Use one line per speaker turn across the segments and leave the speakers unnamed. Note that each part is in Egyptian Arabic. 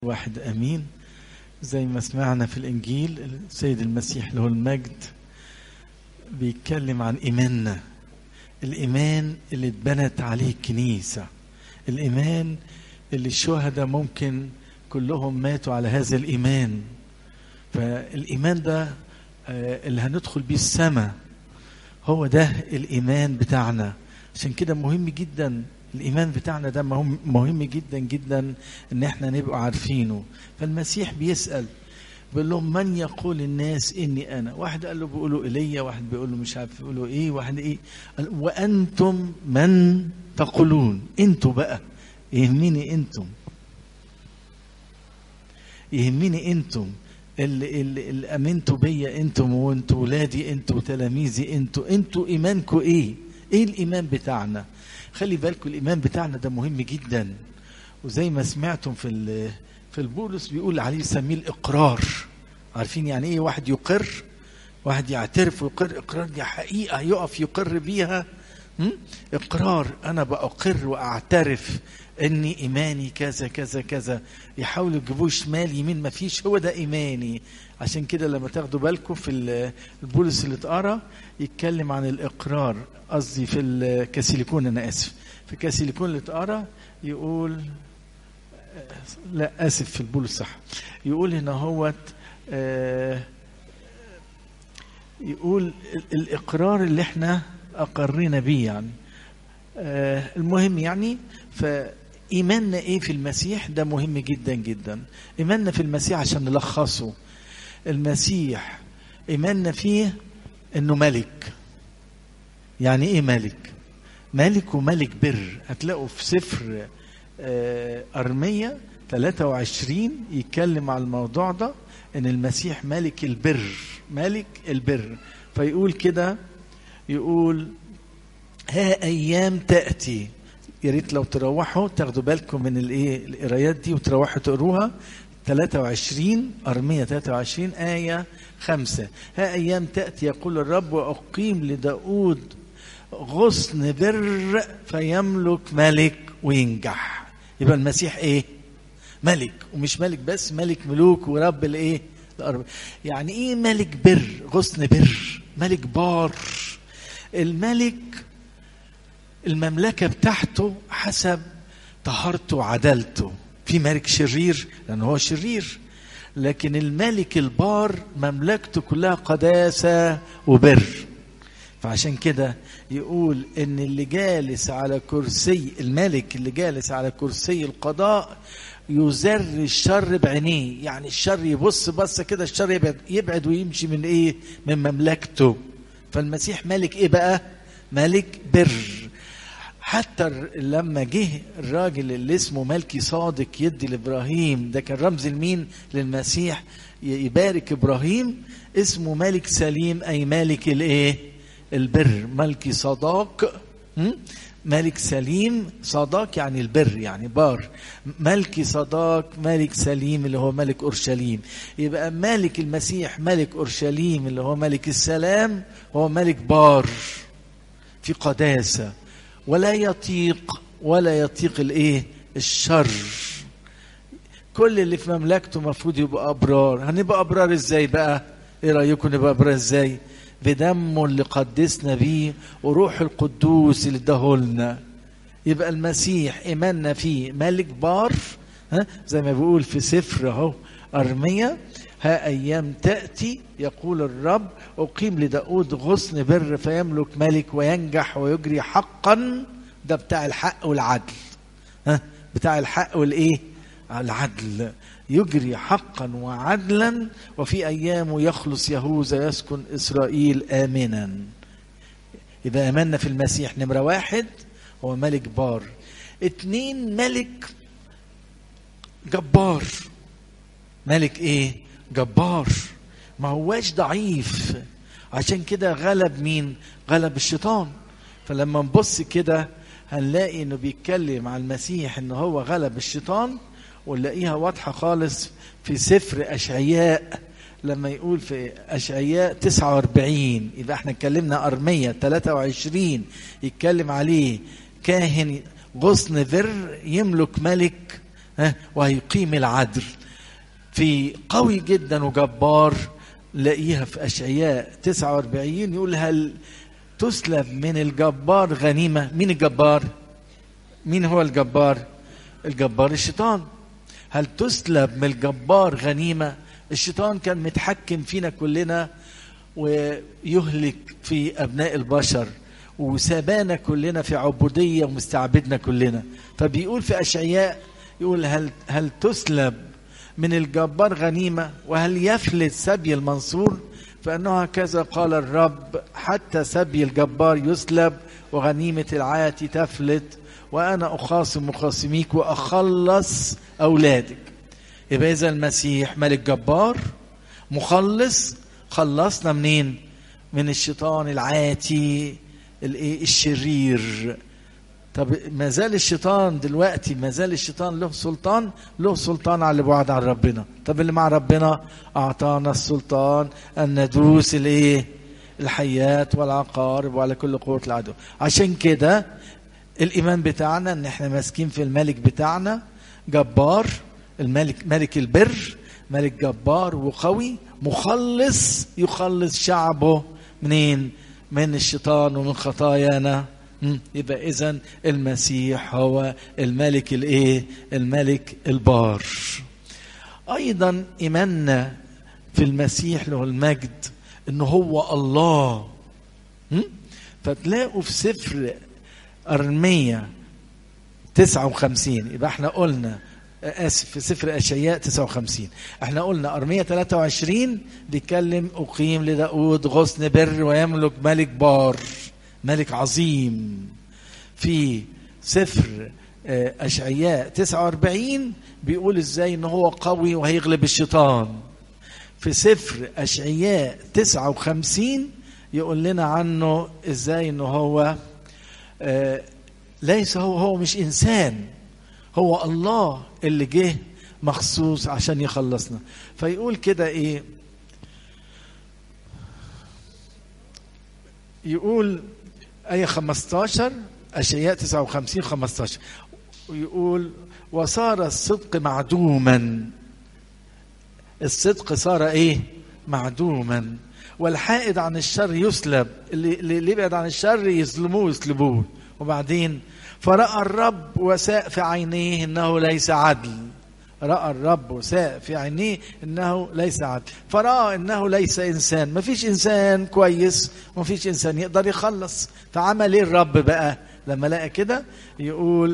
واحد امين زي ما سمعنا في الانجيل السيد المسيح له المجد بيتكلم عن ايماننا الايمان اللي اتبنت عليه الكنيسه الايمان اللي الشهداء ممكن كلهم ماتوا على هذا الايمان فالايمان ده آه، اللي هندخل بيه السماء هو ده الايمان بتاعنا عشان كده مهم جدا الايمان بتاعنا ده مهم, مهم جدا جدا ان احنا نبقى عارفينه فالمسيح بيسال بيقول لهم من يقول الناس اني انا واحد قال له بيقولوا ايليا واحد بيقول له مش عارف بيقولوا ايه واحد ايه قال وانتم من تقولون انتوا بقى يهمني انتم يهمني انتم اللي, اللي, اللي امنتوا بيا انتم وانتوا ولادي انتوا تلاميذي انتوا انتوا ايمانكم ايه ايه الايمان بتاعنا خلي بالكم الايمان بتاعنا ده مهم جدا وزي ما سمعتم في ال- في البولس بيقول عليه يسميه الاقرار عارفين يعني ايه واحد يقر واحد يعترف ويقر اقرار دي حقيقه يقف يقر بيها م? اقرار انا باقر واعترف اني ايماني كذا كذا كذا يحاولوا يجيبوه شمال يمين ما فيش هو ده ايماني عشان كده لما تاخدوا بالكم في ال- البولس اللي اتقرا يتكلم عن الاقرار قصدي في الكاسيليكون انا اسف في الكاسيليكون اللي اتقرا يقول لا اسف في البولس صح يقول هنا هوت آه، يقول ال- الاقرار اللي احنا اقرينا بيه يعني آه، المهم يعني فايماننا ايه في المسيح ده مهم جدا جدا ايماننا في المسيح عشان نلخصه المسيح ايماننا فيه انه ملك يعني ايه ملك ملك وملك بر هتلاقوا في سفر آه، أرمية 23 يتكلم على الموضوع ده ان المسيح ملك البر ملك البر فيقول كده يقول ها ايام تاتي يا ريت لو تروحوا تاخدوا بالكم من الايه القرايات دي وتروحوا تقروها 23 أرمية 23 آية 5 ها أيام تأتي يقول الرب وأقيم لداود غصن بر فيملك ملك وينجح يبقى المسيح إيه ملك ومش ملك بس ملك ملوك ورب الإيه الأرض يعني إيه ملك بر غصن بر ملك بار الملك المملكة بتاعته حسب طهارته وعدالته في ملك شرير لأنه هو شرير لكن الملك البار مملكته كلها قداسة وبر فعشان كده يقول ان اللي جالس على كرسي الملك اللي جالس على كرسي القضاء يزر الشر بعينيه يعني الشر يبص بصه كده الشر يبعد, يبعد ويمشي من ايه من مملكته فالمسيح ملك ايه بقى ملك بر حتى الر- لما جه الراجل اللي اسمه ملكي صادق يدي لابراهيم ده كان رمز لمين للمسيح ي- يبارك ابراهيم اسمه ملك سليم اي ملك الايه البر ملكي صداق م? ملك سليم صداق يعني البر يعني بار ملكي صداق ملك سليم اللي هو ملك اورشليم يبقى ملك المسيح ملك اورشليم اللي هو ملك السلام هو ملك بار في قداسة ولا يطيق ولا يطيق الايه الشر كل اللي في مملكته المفروض يبقى ابرار هنبقى ابرار ازاي بقى ايه رايكم نبقى ابرار ازاي بدمه اللي قدسنا بيه وروح القدوس اللي اداهولنا يبقى المسيح ايماننا فيه ملك بار ها زي ما بيقول في سفر اهو ارميا ها ايام تاتي يقول الرب اقيم لداود غصن بر فيملك ملك وينجح ويجري حقا ده بتاع الحق والعدل ها بتاع الحق والايه العدل يجري حقا وعدلا وفي ايامه يخلص يهوذا يسكن اسرائيل امنا يبقى امنا في المسيح نمره واحد هو ملك بار اتنين ملك جبار ملك ايه جبار ما هواش ضعيف عشان كده غلب مين غلب الشيطان فلما نبص كده هنلاقي انه بيتكلم عن المسيح ان هو غلب الشيطان ونلاقيها واضحة خالص في سفر أشعياء لما يقول في أشعياء 49 يبقى احنا اتكلمنا أرمية 23 يتكلم عليه كاهن غصن بر يملك ملك ها وهيقيم العدل في قوي جدا وجبار لاقيها في اشعياء 49 يقول هل تسلب من الجبار غنيمه مين الجبار مين هو الجبار الجبار الشيطان هل تسلب من الجبار غنيمه الشيطان كان متحكم فينا كلنا ويهلك في ابناء البشر وسابانا كلنا في عبوديه ومستعبدنا كلنا طب يقول في اشعياء يقول هل هل تسلب من الجبار غنيمه وهل يفلت سبي المنصور فانه هكذا قال الرب حتى سبي الجبار يسلب وغنيمه العاتي تفلت وانا اخاصم مخاصميك واخلص اولادك يبقى اذا المسيح ملك جبار مخلص خلصنا منين من الشيطان العاتي الايه الشرير طب ما زال الشيطان دلوقتي ما زال الشيطان له سلطان له سلطان على اللي بعد عن ربنا طب اللي مع ربنا اعطانا السلطان ان ندوس الايه الحيات والعقارب وعلى كل قوه العدو عشان كده الايمان بتاعنا ان احنا ماسكين في الملك بتاعنا جبار الملك ملك البر ملك جبار وقوي مخلص يخلص شعبه منين من الشيطان ومن خطايانا يبقى اذا المسيح هو الملك الايه الملك البار ايضا ايماننا في المسيح له المجد انه هو الله فتلاقوا في سفر ارميه 59 يبقى احنا قلنا اسف في سفر اشعياء 59 احنا قلنا ارميه 23 بيتكلم اقيم لداود غصن بر ويملك ملك بار ملك عظيم في سفر اشعياء 49 بيقول ازاي ان هو قوي وهيغلب الشيطان في سفر اشعياء 59 يقول لنا عنه ازاي ان هو ليس هو هو مش انسان هو الله اللي جه مخصوص عشان يخلصنا فيقول كده ايه يقول آية 15 أشعياء 59 15 ويقول وصار الصدق معدوما الصدق صار ايه معدوما والحائد عن الشر يسلب اللي, اللي يبعد عن الشر يظلموه يسلبوه وبعدين فرأى الرب وساء في عينيه انه ليس عدل رأى الرب وساء في عينيه انه ليس عدل فرأى انه ليس انسان ما فيش انسان كويس وما فيش انسان يقدر يخلص فعمل ايه الرب بقى لما لقى كده يقول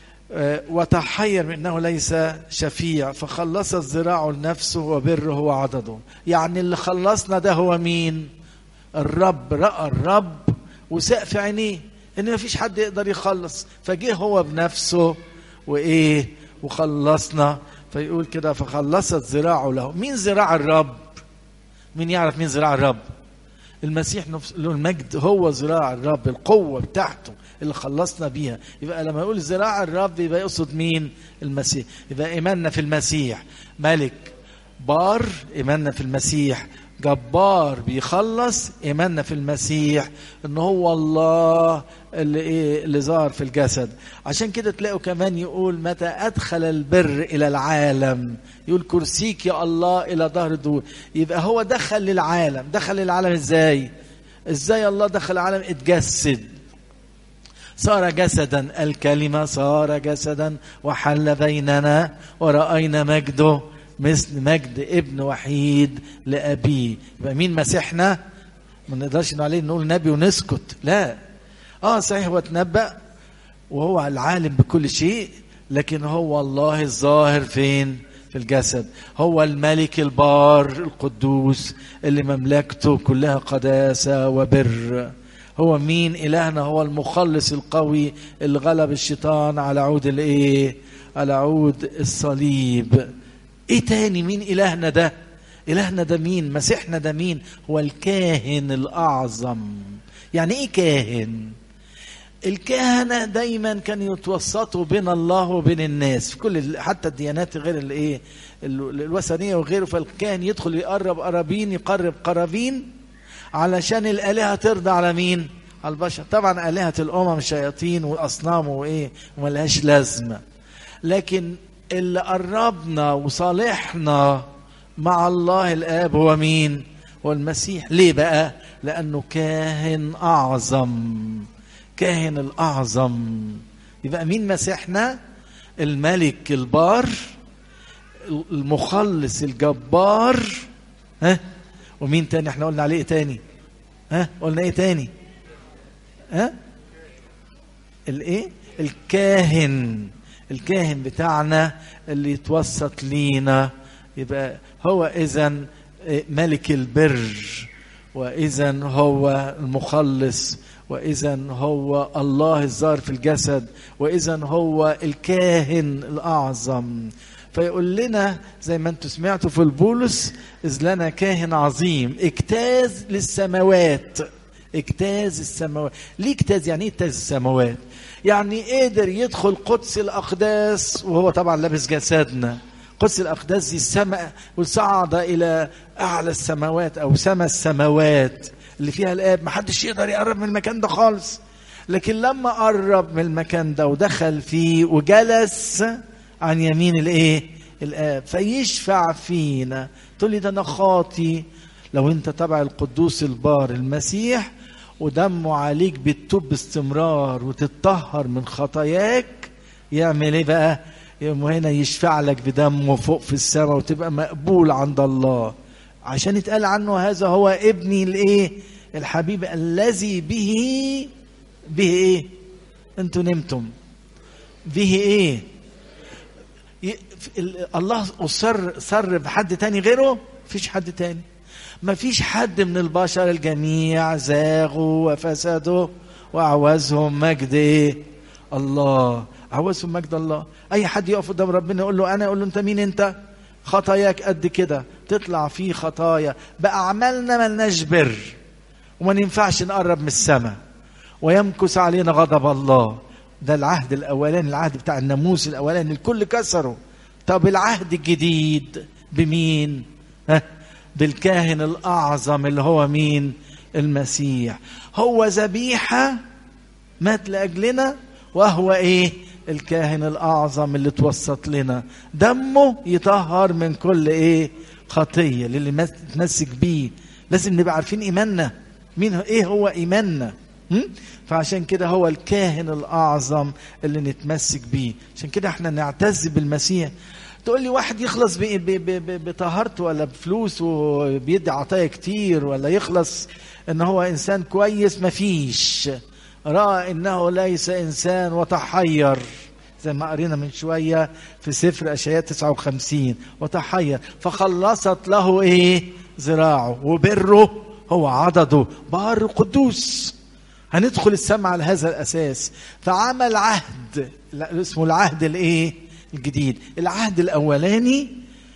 وتحير من انه ليس شفيع فخلص الذراع لنفسه وبره هو عضده يعني اللي خلصنا ده هو مين الرب راى الرب وساء في عينيه ان ما فيش حد يقدر يخلص فجه هو بنفسه وايه وخلصنا فيقول كده فخلصت ذراعه له مين ذراع الرب مين يعرف مين ذراع الرب المسيح نفسه له المجد هو ذراع الرب القوة بتاعته اللي خلصنا بيها يبقى لما يقول ذراع الرب يبقى يقصد مين المسيح يبقى إيماننا في المسيح ملك بار إيماننا في المسيح جبار بيخلص ايماننا في المسيح ان هو الله اللي ايه اللي ظهر في الجسد عشان كده تلاقوا كمان يقول متى ادخل البر الى العالم يقول كرسيك يا الله الى ظهر دور يبقى هو دخل للعالم دخل للعالم ازاي ازاي الله دخل العالم اتجسد صار جسدا الكلمة صار جسدا وحل بيننا ورأينا مجده مثل مجد ابن وحيد لأبيه يبقى مين مسيحنا ما نقدرش نقول عليه نقول نبي ونسكت لا اه صحيح هو اتنبأ وهو العالم بكل شيء لكن هو الله الظاهر فين في الجسد هو الملك البار القدوس اللي مملكته كلها قداسة وبر هو مين إلهنا هو المخلص القوي اللي غلب الشيطان على عود الايه على عود الصليب ايه تاني مين إلهنا ده إلهنا ده مين مسيحنا ده مين هو الكاهن الأعظم يعني ايه كاهن الكهنة دايما كانوا يتوسطوا بين الله وبين الناس في كل حتى الديانات غير الايه الوثنية وغيره فالكاهن يدخل يقرب قرابين يقرب قرابين علشان الآلهة ترضى على مين على البشر طبعا آلهة الأمم الشياطين والأصنام وإيه وملهاش لازمة لكن اللي قربنا وصالحنا مع الله الآب هو مين؟ هو المسيح ليه بقى؟ لأنه كاهن أعظم كاهن الأعظم يبقى مين مسيحنا؟ الملك البار المخلص الجبار ها ومين تاني احنا قلنا عليه ايه تاني ها قلنا ايه تاني ها الايه الكاهن الكاهن بتاعنا اللي يتوسط لينا يبقى هو اذا ملك البر واذا هو المخلص واذا هو الله الظاهر في الجسد واذا هو الكاهن الاعظم فيقول لنا زي ما انتم سمعتوا في البولس اذ لنا كاهن عظيم اجتاز للسماوات اجتاز السماوات ليه اجتاز يعني ايه اجتاز السماوات يعني قدر يدخل قدس الاقداس وهو طبعا لابس جسدنا قدس الاقداس دي السماء وصعد الى اعلى السماوات او سما السماوات اللي فيها الاب محدش يقدر يقرب من المكان ده خالص لكن لما قرب من المكان ده ودخل فيه وجلس عن يمين الايه الاب فيشفع فينا تقول لي ده انا خاطي لو انت تبع القدوس البار المسيح ودمه عليك بتتوب باستمرار وتتطهر من خطاياك يعمل ايه بقى يوم هنا يشفع لك بدمه فوق في السماء وتبقى مقبول عند الله عشان يتقال عنه هذا هو ابني الايه الحبيب الذي به به ايه انتوا نمتم به ايه الله أصر سر بحد تاني غيره مفيش حد تاني مفيش حد من البشر الجميع زاغوا وفسدوا وأعوزهم مجد إيه؟ الله أعوزهم مجد الله أي حد يقف قدام ربنا يقول له أنا يقول له أنت مين أنت؟ خطاياك قد كده تطلع فيه خطايا بأعمالنا ملناش بر وما ينفعش نقرب من السماء ويمكث علينا غضب الله ده العهد الاولاني العهد بتاع الناموس الاولاني الكل كسره طب العهد الجديد بمين ها بالكاهن الاعظم اللي هو مين المسيح هو ذبيحه مات لاجلنا وهو ايه الكاهن الاعظم اللي توسط لنا دمه يطهر من كل ايه خطيه للي متمسك بيه لازم نبقى عارفين ايماننا مين ايه هو ايماننا فعشان كده هو الكاهن الاعظم اللي نتمسك بيه عشان كده احنا نعتز بالمسيح تقول لي واحد يخلص بطهارته ولا بفلوس وبيدي عطايا كتير ولا يخلص ان هو انسان كويس مفيش راى انه ليس انسان وتحير زي ما قرينا من شوية في سفر أشياء 59 وتحير فخلصت له إيه ذراعه وبره هو عضده بار قدوس هندخل السماء على هذا الاساس فعمل عهد لا اسمه العهد الايه الجديد العهد الاولاني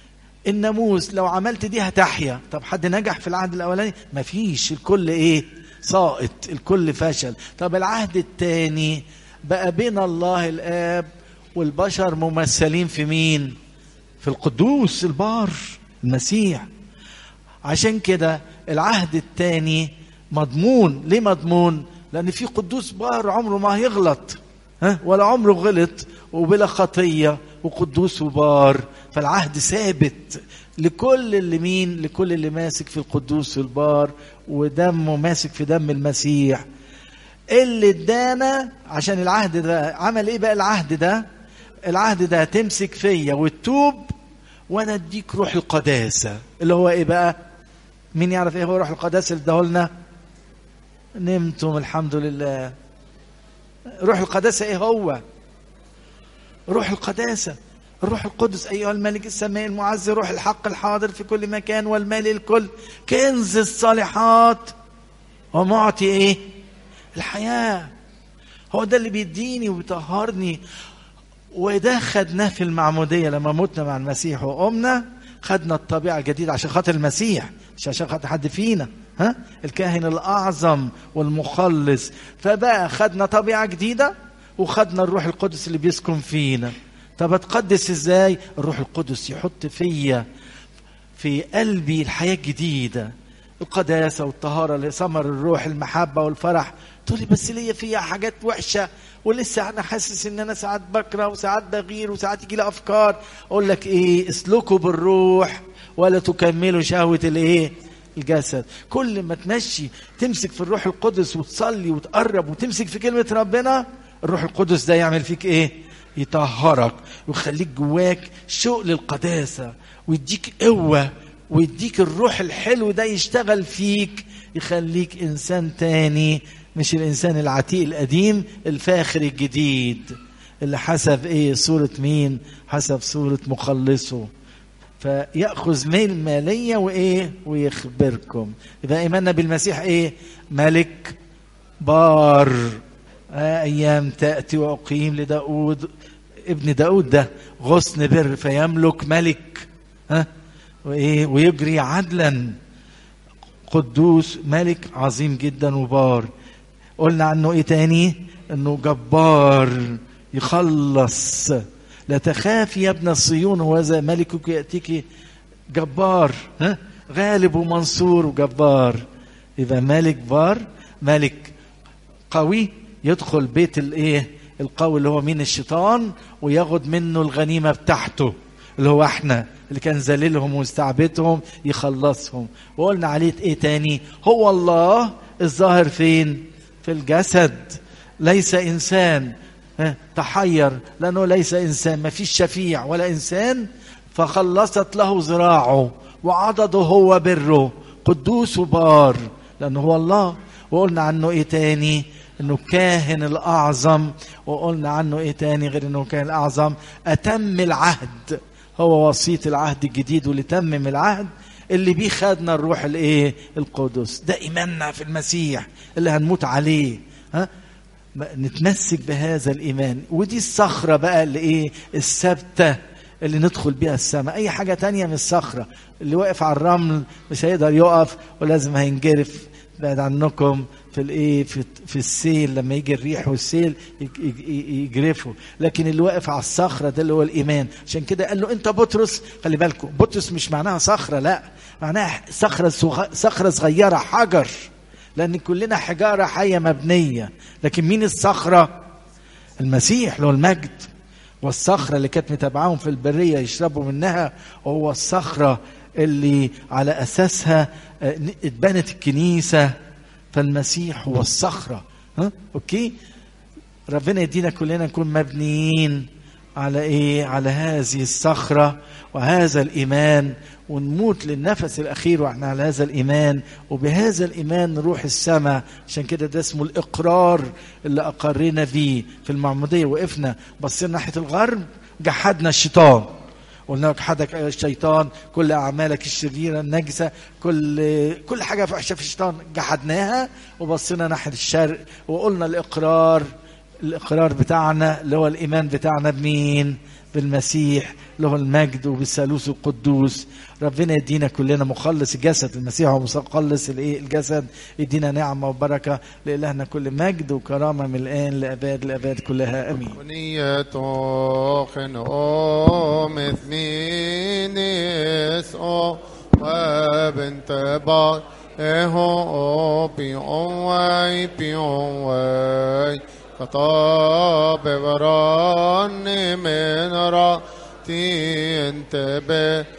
الناموس لو عملت دي هتحيا طب حد نجح في العهد الاولاني مفيش الكل ايه ساقط الكل فشل طب العهد الثاني بقى بين الله الاب والبشر ممثلين في مين في القدوس البار المسيح عشان كده العهد الثاني مضمون ليه مضمون لان في قدوس بار عمره ما هيغلط ها ولا عمره غلط وبلا خطيه وقدوس وبار فالعهد ثابت لكل اللي مين لكل اللي ماسك في القدوس البار ودمه ماسك في دم المسيح اللي ادانا عشان العهد ده عمل ايه بقى العهد ده العهد ده تمسك فيا وتتوب وانا اديك روح القداسه اللي هو ايه بقى مين يعرف ايه هو روح القداسه اللي اداهولنا نمتم الحمد لله روح القداسة ايه هو روح القداسة الروح القدس أيها الملك السماء المعز روح الحق الحاضر في كل مكان والمال الكل كنز الصالحات ومعطي ايه الحياة هو ده اللي بيديني وبيطهرني وده خدناه في المعمودية لما متنا مع المسيح وقمنا خدنا الطبيعة الجديدة عشان خاطر المسيح مش عشان خاطر حد فينا ها الكاهن الأعظم والمخلص فبقى خدنا طبيعة جديدة وخدنا الروح القدس اللي بيسكن فينا طب اتقدس ازاي الروح القدس يحط فيا في قلبي الحياة الجديدة القداسة والطهارة ثمر الروح المحبة والفرح تقولي بس ليا فيها حاجات وحشة ولسه انا حاسس ان انا ساعات بكره وساعات بغير وساعات يجي لي افكار اقول لك ايه اسلكوا بالروح ولا تكملوا شهوه الايه الجسد كل ما تمشي تمسك في الروح القدس وتصلي وتقرب وتمسك في كلمه ربنا الروح القدس ده يعمل فيك ايه يطهرك ويخليك جواك شوق للقداسه ويديك قوه ويديك الروح الحلو ده يشتغل فيك يخليك انسان تاني مش الانسان العتيق القديم الفاخر الجديد اللي حسب ايه صورة مين حسب صورة مخلصه فيأخذ من المالية وايه ويخبركم يبقى ايماننا بالمسيح ايه ملك بار آه ايام تأتي واقيم لداود ابن داود ده غصن بر فيملك ملك ها وايه ويجري عدلا قدوس ملك عظيم جدا وبار قلنا عنه ايه تاني انه جبار يخلص لا تخاف يا ابن الصيون وذا ملكك ياتيك جبار ها غالب ومنصور وجبار يبقى ملك بار ملك قوي يدخل بيت الايه القوي اللي هو مين الشيطان وياخد منه الغنيمه بتاعته اللي هو احنا اللي كان ذليلهم واستعبدهم يخلصهم وقلنا عليه ايه تاني هو الله الظاهر فين في الجسد ليس انسان تحير لانه ليس انسان ما فيش شفيع ولا انسان فخلصت له ذراعه وعضده هو بره قدوس وبار لانه هو الله وقلنا عنه ايه تاني انه كاهن الاعظم وقلنا عنه ايه تاني غير انه كان الاعظم اتم العهد هو وسيط العهد الجديد واللي تمم العهد اللي بيه خدنا الروح الايه القدس ده ايماننا في المسيح اللي هنموت عليه ها نتمسك بهذا الايمان ودي الصخره بقى اللي ايه الثابته اللي ندخل بيها السماء اي حاجه تانية من الصخره اللي واقف على الرمل مش هيقدر يقف ولازم هينجرف بعد عنكم في الايه في, في السيل لما يجي الريح والسيل يجرفوا لكن اللي واقف على الصخره ده اللي هو الايمان عشان كده قال له انت بطرس خلي بالكم بطرس مش معناها صخره لا معناها صخره صخره صغيره حجر لان كلنا حجاره حيه مبنيه لكن مين الصخره المسيح له المجد والصخره اللي كانت متابعاهم في البريه يشربوا منها وهو الصخره اللي على اساسها اتبنت الكنيسه فالمسيح هو الصخره ها اوكي ربنا يدينا كلنا نكون مبنيين على ايه على هذه الصخره وهذا الايمان ونموت للنفس الاخير واحنا على هذا الايمان وبهذا الايمان نروح السماء عشان كده ده اسمه الاقرار اللي اقرينا بيه في المعموديه وقفنا بصينا ناحيه الغرب جحدنا الشيطان قلنا لك حدك الشيطان كل اعمالك الشريره النجسه كل كل حاجه وحشه في الشيطان جحدناها وبصينا ناحيه الشرق وقلنا الاقرار الاقرار بتاعنا اللي هو الايمان بتاعنا بمين بالمسيح اللي هو المجد وبالثالوث القدوس ربنا يدينا كلنا مخلص الجسد المسيح هو مخلص الايه الجسد يدينا نعمه وبركه لالهنا كل مجد وكرامه من الان لاباد لاباد كلها امين
ونية خن او مثمينيس او وبنت با اهو بي واي بي واي خطاب براني من راتي انتبه